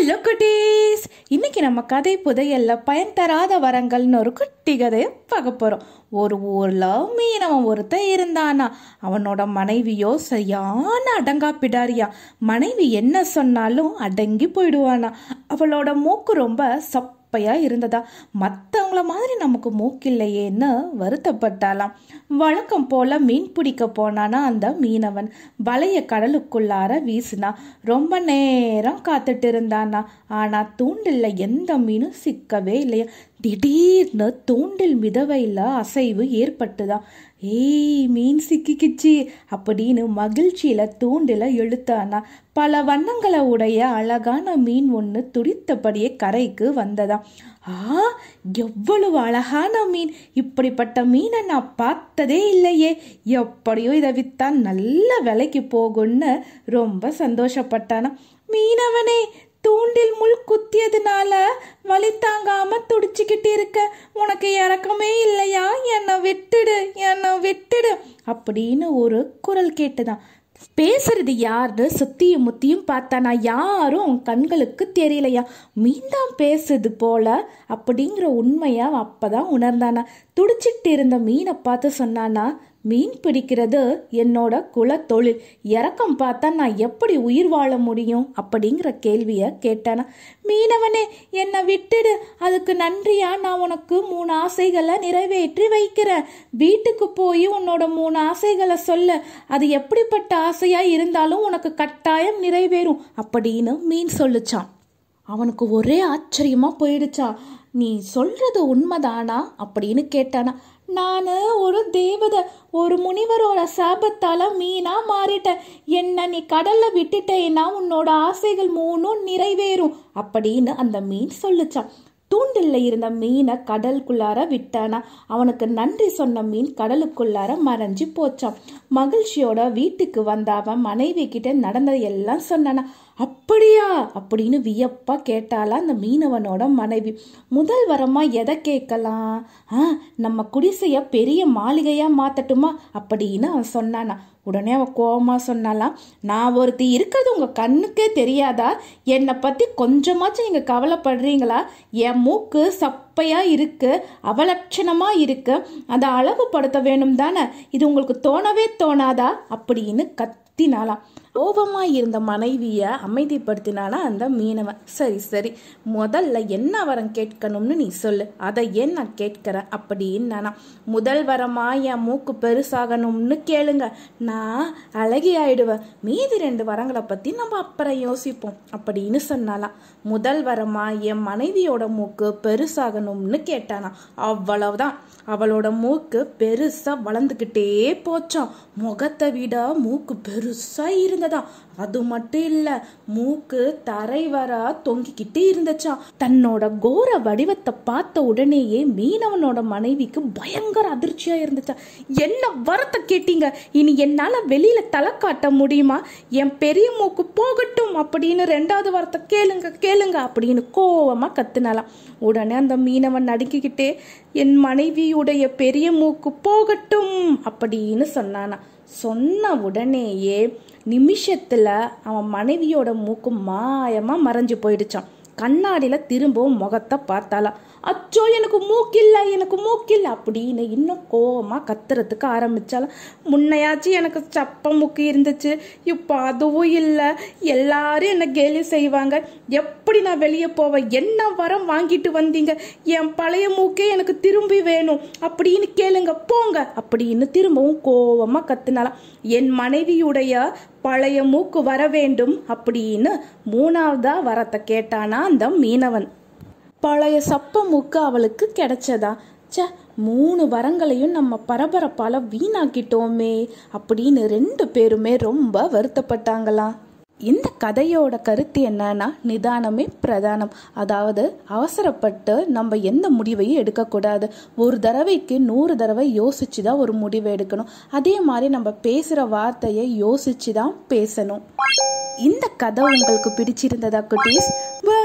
hello குட்டீஸ் இன்னைக்கு நம்ம கதை புதையல்ல பயன் தராத வரங்கள்னு ஒரு குட்டி கதையை பார்க்க போறோம் ஒரு ஊர்ல மீனவன் ஒருத்தன் இருந்தானா அவனோட மனைவியோ சரியான அடங்கா பிடாரியா மனைவி என்ன சொன்னாலும் அடங்கி போயிடுவானா அவளோட மூக்கு ரொம்ப சப்பையா இருந்ததா மற்றவங்கள மாதிரி நமக்கு மூக்கில்லையேன்னு வருத்தப்பட்டாலாம் வழக்கம் போல மீன் பிடிக்க போனானா அந்த மீனவன் வலைய கடலுக்குள்ளார வீசினா ரொம்ப நேரம் காத்துட்டு இருந்தானா ஆனா தூண்டில்ல எந்த மீனும் சிக்கவே இல்லையா திடீர்னு தூண்டில் மிதவையில் அசைவு ஏற்பட்டுதான் ஏய் மீன் சிக்கிக்கிச்சு அப்படின்னு மகிழ்ச்சியில தூண்டில இழுத்தானா பல வண்ணங்களை உடைய அழகான மீன் ஒன்று துடித்தபடியே கரைக்கு வந்ததாம் ஆ எவ்வளவு அழகான மீன் இப்படிப்பட்ட மீனை நான் பார்த்ததே இல்லையே எப்படியோ இதை வித்தா நல்ல விலைக்கு போகும்னு ரொம்ப சந்தோஷப்பட்டானா மீனவனே தூண்டில் முள் குத்தியதுனால வலி தாங்காம துடிச்சுக்கிட்டு இருக்க உனக்கு இறக்கமே இல்லையா என்னை விட்டுடு என்னை விட்டுடு அப்படின்னு ஒரு குரல் கேட்டுதான் பேசுறது யாருன்னு சுத்தியும் முத்தியும் பார்த்தானா யாரும் அவன் கண்களுக்கு தெரியலையா மீன்தான் பேசுது போல அப்படிங்கிற உண்மையா அவன் அப்பதான் உணர்ந்தானா துடிச்சிட்டு இருந்த மீனை பார்த்து சொன்னானா மீன் பிடிக்கிறது என்னோட குல தொழில் இறக்கம் பார்த்தா நான் எப்படி உயிர் வாழ முடியும் அப்படிங்கிற கேள்விய கேட்டானா மீனவனே என்னை விட்டுடு அதுக்கு நன்றியா நான் உனக்கு மூணு ஆசைகளை நிறைவேற்றி வைக்கிறேன் வீட்டுக்கு போய் உன்னோட மூணு ஆசைகளை சொல்ல அது எப்படிப்பட்ட ஆசையா இருந்தாலும் உனக்கு கட்டாயம் நிறைவேறும் அப்படின்னு மீன் சொல்லுச்சான் அவனுக்கு ஒரே ஆச்சரியமா போயிடுச்சா நீ சொல்றது உண்மைதானா அப்படின்னு கேட்டானா நான் ஒரு தேவதை ஒரு முனிவரோட சாபத்தால மீனா மாறிட்டேன் என்ன நீ கடல்ல விட்டுட்டேன்னா உன்னோட ஆசைகள் மூணும் நிறைவேறும் அப்படின்னு அந்த மீன் சொல்லுச்சான் தூண்டில்ல இருந்த மீனை கடலுக்குள்ளார விட்டானா அவனுக்கு நன்றி சொன்ன மீன் கடலுக்குள்ளார மறைஞ்சு போச்சான் மகிழ்ச்சியோட வீட்டுக்கு வந்த அவன் மனைவி கிட்ட நடந்ததை எல்லாம் சொன்னானா அப்படியா அப்படின்னு வியப்பா கேட்டாலா அந்த மீனவனோட மனைவி முதல் வரமா எதை கேட்கலாம் ஆ நம்ம குடிசைய பெரிய மாளிகையா மாத்தட்டுமா அப்படின்னு அவன் சொன்னானா உடனே அவன் கோபமா சொன்னாலாம் நான் ஒருத்தி இருக்கிறது உங்க கண்ணுக்கே தெரியாதா என்னை பத்தி கொஞ்சமாச்சும் நீங்க கவலைப்படுறீங்களா என் மூக்கு சப்பையா இருக்கு அவலட்சணமா இருக்கு அதை அழகுபடுத்த வேணும் தானே இது உங்களுக்கு தோணவே தோணாதா அப்படின்னு கத்தினாலாம் கோபமா இருந்த மனைவிய அமைதிப்படுத்தினானா அந்த மீனவன் சரி சரி முதல்ல என்ன வரம் கேட்கணும்னு நீ சொல்லு அதை ஏன் நான் கேட்கிறேன் அப்படின்னு நானா முதல் வரமா என் மூக்கு பெருசாகணும்னு கேளுங்க நான் அழகி ஆயிடுவேன் மீதி ரெண்டு வரங்களை பத்தி நம்ம அப்புறம் யோசிப்போம் அப்படின்னு சொன்னாலாம் முதல் வரமா என் மனைவியோட மூக்கு பெருசாகணும்னு கேட்டானா அவ்வளவுதான் அவளோட மூக்கு பெருசா வளர்ந்துக்கிட்டே போச்சான் முகத்தை விட மூக்கு பெருசா இருந்ததா அது மட்டும் இல்ல மூக்கு தரை வர தொங்கிக்கிட்டே இருந்துச்சான் தன்னோட கோர வடிவத்தை பார்த்த உடனேயே மீனவனோட மனைவிக்கு பயங்கர அதிர்ச்சியா இருந்துச்சா என்ன வரத்தை கேட்டீங்க இனி என்னால வெளியில தலை காட்ட முடியுமா என் பெரிய மூக்கு போகட்டும் அப்படின்னு ரெண்டாவது வரத்தை கேளுங்க கேளுங்க அப்படின்னு கோவமா கத்துனாலாம் உடனே அந்த மீனவன் நடுக்கிக்கிட்டே என் மனைவியுடைய பெரிய மூக்கு போகட்டும் அப்படின்னு சொன்னானா சொன்ன உடனேயே நிமிஷத்துல அவன் மனைவியோட மூக்கு மாயமா மறைஞ்சு போயிடுச்சான் கண்ணாடியில திரும்பவும் முகத்தை பார்த்தாலாம் அச்சோ எனக்கு மூக்கில்ல எனக்கு மூக்கில்ல அப்படின்னு இன்னும் கோவமா கத்துறதுக்கு ஆரம்பிச்சாலும் முன்னையாச்சும் எனக்கு சப்ப மூக்கு இருந்துச்சு இப்போ அதுவும் இல்லை எல்லாரும் என்ன கேலி செய்வாங்க எப்படி நான் வெளியே போவேன் என்ன வரம் வாங்கிட்டு வந்தீங்க என் பழைய மூக்கே எனக்கு திரும்பி வேணும் அப்படின்னு கேளுங்க போங்க அப்படின்னு திரும்பவும் கோவமா கத்துனாலாம் என் மனைவியுடைய பழைய மூக்கு வர வேண்டும் அப்படின்னு மூணாவதா வரத்தை கேட்டானா அந்த மீனவன் பழைய சப்ப மூக்கு அவளுக்கு கிடைச்சதா ச்சே மூணு வரங்களையும் நம்ம பரபரப்பால வீணாக்கிட்டோமே அப்படின்னு ரெண்டு பேருமே ரொம்ப வருத்தப்பட்டாங்களாம் இந்த கதையோட கருத்து என்னன்னா நிதானமே பிரதானம் அதாவது அவசரப்பட்டு நம்ம எந்த முடிவையும் எடுக்கக்கூடாது ஒரு தடவைக்கு நூறு தடவை யோசிச்சு தான் ஒரு முடிவை எடுக்கணும் அதே மாதிரி நம்ம பேசுகிற வார்த்தையை யோசிச்சு தான் பேசணும் இந்த கதை உங்களுக்கு பிடிச்சிருந்ததா குட்டீஸ்